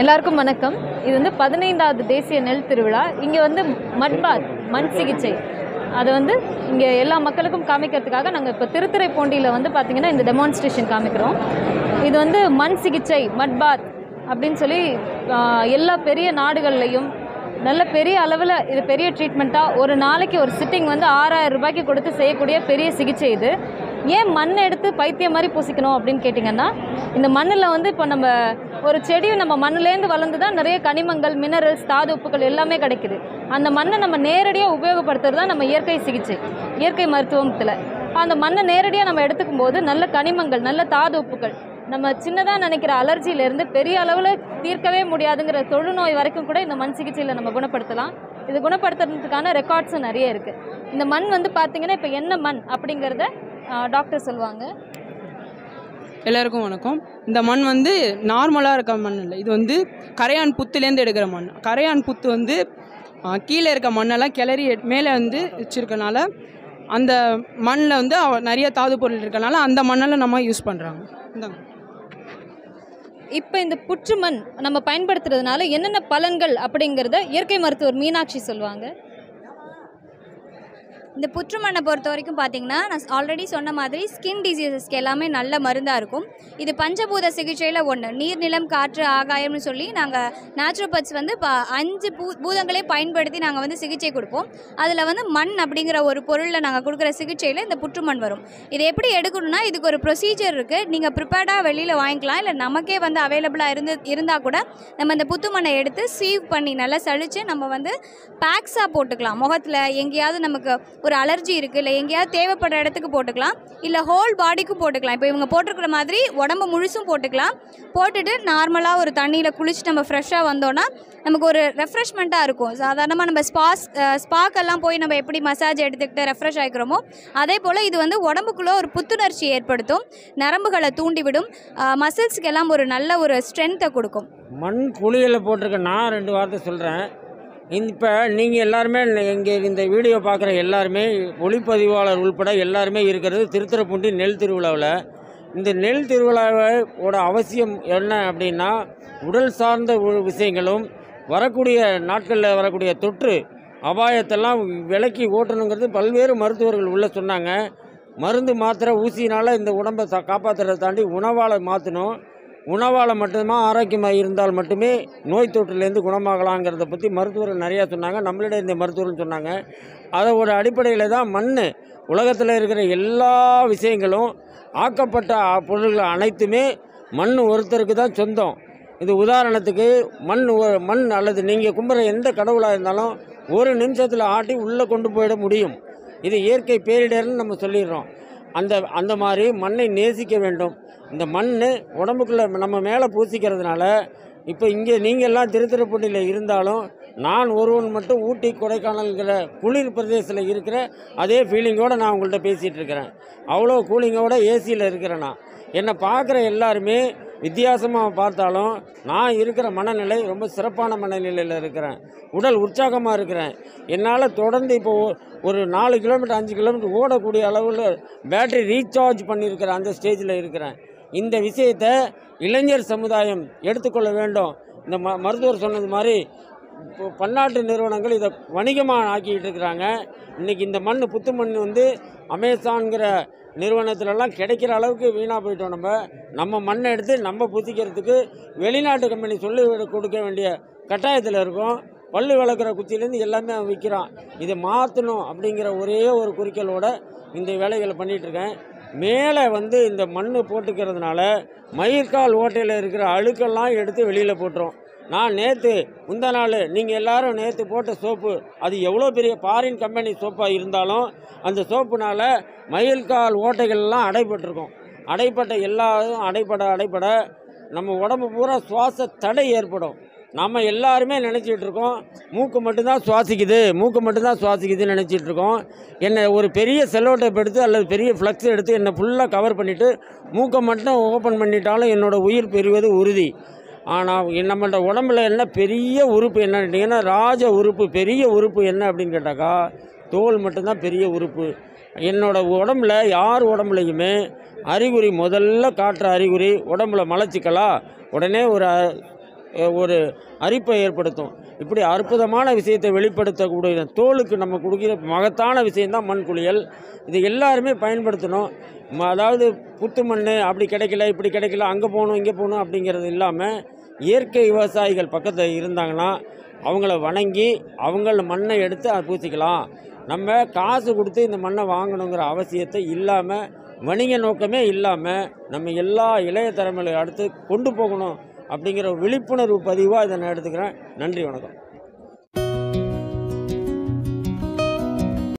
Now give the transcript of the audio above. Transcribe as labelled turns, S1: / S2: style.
S1: எல்லாருக்கும் வணக்கம் இது வந்து பதினைந்தாவது தேசிய நெல் திருவிழா இங்கே வந்து மட்பாத் மண் சிகிச்சை அதை வந்து இங்கே எல்லா மக்களுக்கும் காமிக்கிறதுக்காக நாங்கள் இப்போ திருத்துறைப்பூண்டியில் வந்து பார்த்திங்கன்னா இந்த டெமான்ஸ்ட்ரேஷன் காமிக்கிறோம் இது வந்து மண் சிகிச்சை மட்பாத் அப்படின்னு சொல்லி ஆஹ், எல்லா பெரிய நாடுகள்லையும் நல்ல பெரிய அளவில் இது பெரிய ட்ரீட்மெண்ட்டாக ஒரு நாளைக்கு ஒரு சிட்டிங் வந்து ஆறாயிரம் ரூபாய்க்கு கொடுத்து செய்யக்கூடிய பெரிய சிகிச்சை இது ஏன் மண் எடுத்து பைத்தியம் மாதிரி பூசிக்கணும் அப்படின்னு கேட்டிங்கன்னா இந்த மண்ணில் வந்து இப்போ நம்ம ஒரு செடி நம்ம மண்ணுலேருந்து வளர்ந்து தான் நிறைய கனிமங்கள் மினரல்ஸ் தாது உப்புகள் எல்லாமே கிடைக்குது அந்த மண்ணை நம்ம நேரடியாக உபயோகப்படுத்துறது தான் நம்ம இயற்கை சிகிச்சை இயற்கை மருத்துவத்தில் அந்த மண்ணை நேரடியாக நம்ம எடுத்துக்கும் போது நல்ல கனிமங்கள் நல்ல தாது உப்புகள் நம்ம சின்னதாக நினைக்கிற அலர்ஜியிலேருந்து பெரிய அளவில் தீர்க்கவே முடியாதுங்கிற தொழுநோய் வரைக்கும் கூட இந்த மண் சிகிச்சையில் நம்ம குணப்படுத்தலாம் இது குணப்படுத்துறதுக்கான ரெக்கார்ட்ஸும் நிறைய இருக்குது இந்த மண் வந்து பார்த்திங்கன்னா இப்போ என்ன மண் அப்படிங்கிறத டாக்டர் சொல்லுவாங்க
S2: எல்லாருக்கும் வணக்கம் இந்த மண் வந்து நார்மலாக இருக்க மண் இல்லை இது வந்து கரையான் புத்துலேருந்து எடுக்கிற மண் கரையான் புத்து வந்து ஆ, கீழே இருக்க மண்ணெல்லாம் கிளறி எடு- மேலே வந்து வச்சிருக்கனால அந்த மண்ணில் வந்து அவ- நிறைய தாது பொருள் இருக்கனால அந்த மண்ணெல்லாம் நம்ம யூஸ் பண்ணுறாங்க இந்தாங்க
S1: இப்போ இந்த புற்று மண் நம்ம பயன்படுத்துறதுனால என்னென்ன பலன்கள் அப்படிங்கிறத இயற்கை மருத்துவர் மீனாட்சி சொல்லுவாங்க
S3: இந்த புற்றுமண்ணை பொறுத்த வரைக்கும் பார்த்தீங்கன்னா நான் ஆல்ரெடி சொன்ன மாதிரி ஸ்கின் டிசீசஸ்க்கு எல்லாமே நல்ல மருந்தாக இருக்கும் இது பஞ்சபூத சிகிச்சையில் ஒன்று நீர் நிலம் காற்று ஆகாயம்னு சொல்லி நாங்கள் நேச்சுரோபத்ஸ் வந்து இப்போ அஞ்சு பூ பூதங்களே பயன்படுத்தி நாங்கள் வந்து சிகிச்சை கொடுப்போம் அதில் வந்து மண் அப்படிங்கிற ஒரு பொருளில் நாங்கள் கொடுக்குற சிகிச்சையில் இந்த புற்றுமண் வரும் இது எப்படி எடுக்கணும்னா இதுக்கு ஒரு ப்ரொசீஜர் இருக்குது நீங்கள் ப்ரிப்பேர்டாக வெளியில் வாங்கிக்கலாம் இல்லை நமக்கே வந்து அவைலபிளாக இருந்து இருந்தால் கூட நம்ம இந்த புத்துமண்ணை எடுத்து சீவ் பண்ணி நல்லா சளிச்சு நம்ம வந்து பேக்ஸாக போட்டுக்கலாம் முகத்தில் எங்கேயாவது நமக்கு ஒரு அலர்ஜி இருக்குது இல்லை எங்கேயாவது தேவைப்படுற இடத்துக்கு போட்டுக்கலாம் இல்லை ஹோல் பாடிக்கும் போட்டுக்கலாம் இப்போ இவங்க போட்டிருக்கிற மாதிரி உடம்பு முழுசும் போட்டுக்கலாம் போட்டுட்டு நார்மலாக ஒரு தண்ணியில் குளிச்சுட்டு நம்ம ஃப்ரெஷ்ஷாக வந்தோன்னா நமக்கு ஒரு ரெஃப்ரெஷ்மெண்ட்டாக இருக்கும் சாதாரணமாக நம்ம ஸ்பாஸ் ஸ்பாக்கெல்லாம் போய் நம்ம எப்படி மசாஜ் எடுத்துக்கிட்டு ரெஃப்ரெஷ் ஆகிக்கிறோமோ அதே போல் இது வந்து உடம்புக்குள்ளே ஒரு புத்துணர்ச்சி ஏற்படுத்தும் நரம்புகளை தூண்டிவிடும் மசில்ஸ்க்கு எல்லாம் ஒரு நல்ல ஒரு ஸ்ட்ரென்த்தை கொடுக்கும்
S4: மண் குளியலில் போட்டிருக்க நான் ரெண்டு வார்த்தை சொல்கிறேன் இப்போ நீங்கள் எல்லாருமே இங்கே இந்த வீடியோ பார்க்குற எல்லாருமே ஒளிப்பதிவாளர் உள்பட எல்லாருமே இருக்கிறது திருத்துறைப்பூண்டி நெல் திருவிழாவில் இந்த நெல் திருவிழாவோட அவசியம் என்ன அப்படின்னா உடல் சார்ந்த உ- விஷயங்களும் வரக்கூடிய நாட்களில் வரக்கூடிய தொற்று அபாயத்தெல்லாம் விலக்கி ஓட்டணுங்கிறது பல்வேறு மருத்துவர்கள் உள்ள சொன்னாங்க மருந்து மாத்திரை ஊசினால் இந்த உடம்பை சா காப்பாற்றுறதை தாண்டி உணவால் மாற்றணும் உணவால் மட்டுமா ஆரோக்கியமாக இருந்தால் மட்டுமே நோய் தொற்றுலேருந்து குணமாகலாங்கிறத பற்றி மருத்துவர்கள் நிறையா சொன்னாங்க நம்மளிட இந்த மருத்துவர்கள் சொன்னாங்க அதோட அடிப்படையில் தான் மண் உலகத்தில் இருக்கிற எல்லா விஷயங்களும் ஆக்கப்பட்ட அ- பொருள்கள் அனைத்துமே மண் ஒருத்தருக்கு தான் சொந்தம் இது உதாரணத்துக்கு மண் ஒ- மண் அல்லது நீங்கள் கும்பிட்ற எந்த கடவுளாக இருந்தாலும் ஒரு நிமிஷத்தில் ஆட்டி உள்ளே கொண்டு போயிட முடியும் இது இயற்கை பேரிடர்னு நம்ம சொல்லிடுறோம் அந்த அந்த மாதிரி மண்ணை நேசிக்க வேண்டும் இந்த மண் உடம்புக்குள்ளே நம்ம மேலே பூசிக்கிறதுனால இப்போ இங்கே நீங்கள் எல்லாம் திருத்திருப்பட்டியில் இருந்தாலும் நான் ஒருவன் மட்டும் ஊட்டி கொடைக்கானல்ங்கிற குளிர் பிரதேசத்தில் இருக்கிற அதே ஃபீலிங்கோடு நான் உங்கள்கிட்ட பேசிகிட்டு இருக்கிறேன் அவ்வளோ கூலிங்கோட ஏசியில் இருக்கிறேன் நான் என்னை பார்க்குற எல்லாருமே வித்தியாசமாக பார்த்தாலும் நான் இருக்கிற மனநிலை ரொம்ப சிறப்பான மனநிலையில் இருக்கிறேன் உடல் உற்சாகமாக இருக்கிறேன் என்னால் தொடர்ந்து இப்போ ஒ- ஒரு நாலு கிலோமீட்டர் அஞ்சு கிலோமீட்டர் ஓடக்கூடிய அளவில் பேட்டரி ரீசார்ஜ் பண்ணியிருக்கிற அந்த ஸ்டேஜில் இருக்கிறேன் இந்த விஷயத்தை இளைஞர் சமுதாயம் எடுத்துக்கொள்ள வேண்டும் இந்த ம மருத்துவர் சொன்னது மாதிரி இப்போ பன்னாட்டு நிறுவனங்கள் இதை வணிகமாக ஆக்கிட்டு இருக்கிறாங்க இன்றைக்கி இந்த மண் புத்து மண் வந்து அமேசான்கிற நிறுவனத்துலலாம் கிடைக்கிற அளவுக்கு வீணாக போயிட்டோம் நம்ம நம்ம மண்ணை எடுத்து நம்ம புத்திக்கிறதுக்கு வெளிநாட்டு கம்பெனி சொல்லி கொடுக்க வேண்டிய கட்டாயத்தில் இருக்கோம் பல்லு விளக்குற குச்சியிலேருந்து எல்லாமே அவன் விற்கிறான் இதை மாற்றணும் அப்படிங்கிற ஒரே ஒரு குறிக்கோளோட இந்த வேலைகளை பண்ணிட்டு இருக்கேன் மேலே வந்து இந்த மண் போட்டுக்கிறதுனால மயிர்கால் ஓட்டையில் இருக்கிற அழுக்கெல்லாம் எடுத்து வெளியில் போட்டுரும் நான் நேற்று முந்தா நாள் நீங்கள் எல்லாரும் நேற்று போட்ட சோப்பு அது எவ்வளோ பெரிய ஃபாரின் கம்பெனி சோப்பாக இருந்தாலும் அந்த சோப்புனால் மயில்கால் ஓட்டைகள்லாம் அடைபட்டிருக்கும் அடைப்பட்ட எல்லாரும் அடைப்பட அடைப்பட நம்ம உடம்பு பூரா சுவாச தடை ஏற்படும் நம்ம எல்லாருமே நினச்சிட்டு இருக்கோம் மூக்கு மட்டும்தான் சுவாசிக்குது மூக்கு மட்டும்தான் சுவாசிக்குதுன்னு நினச்சிட்டு இருக்கோம் என்னை ஒரு பெரிய செல்லோ டேப் எடுத்து அல்லது பெரிய ஃப்ளக்ஸ் எடுத்து என்னை ஃபுல்லாக கவர் பண்ணிவிட்டு மூக்கை மட்டும் ஓப்பன் பண்ணிட்டாலும் என்னோடய உயிர் பெறுவது உறுதி ஆனால் நம்மளோட உடம்புல என்ன பெரிய உறுப்பு என்னன்னு கேட்டிங்கன்னா ராஜ உறுப்பு பெரிய உறுப்பு என்ன அப்படின்னு கேட்டாக்கா தோல் மட்டும்தான் பெரிய உறுப்பு என்னோட உடம்புல யார் உடம்புலையுமே அறிகுறி முதல்ல காட்டுற அறிகுறி உடம்புல மலச்சிக்கலா உடனே ஒரு அஹ், ஒரு அரிப்பை ஏற்படுத்தும் இப்படி அற்புதமான விஷயத்தை வெளிப்படுத்தக்கூடிய தோலுக்கு நம்ம கொடுக்கிற மகத்தான விஷயம்தான் மண் குளியல் இது எல்லாருமே பயன்படுத்தணும் ம- அதாவது புத்து மண் அப்படி கிடைக்கல இப்படி கிடைக்கல அங்கே போகணும் இங்கே போகணும் அப்படிங்கிறது இல்லாமல் இயற்கை விவசாயிகள் பக்கத்தில் இருந்தாங்கன்னா அவங்கள வணங்கி அவங்கள மண்ணை எடுத்து அதை பூசிக்கலாம் நம்ம காசு கொடுத்து இந்த மண்ணை வாங்கணுங்கிற அவசியத்தை இல்லாமல் வணிக நோக்கமே இல்லாமல் நம்ம எல்லா இளைய தலைமுறை அடுத்து கொண்டு போகணும் அப்படிங்கிற ஒரு விழிப்புணர்வு பதிவாக இதை நான் எடுத்துக்கிறேன் நன்றி வணக்கம்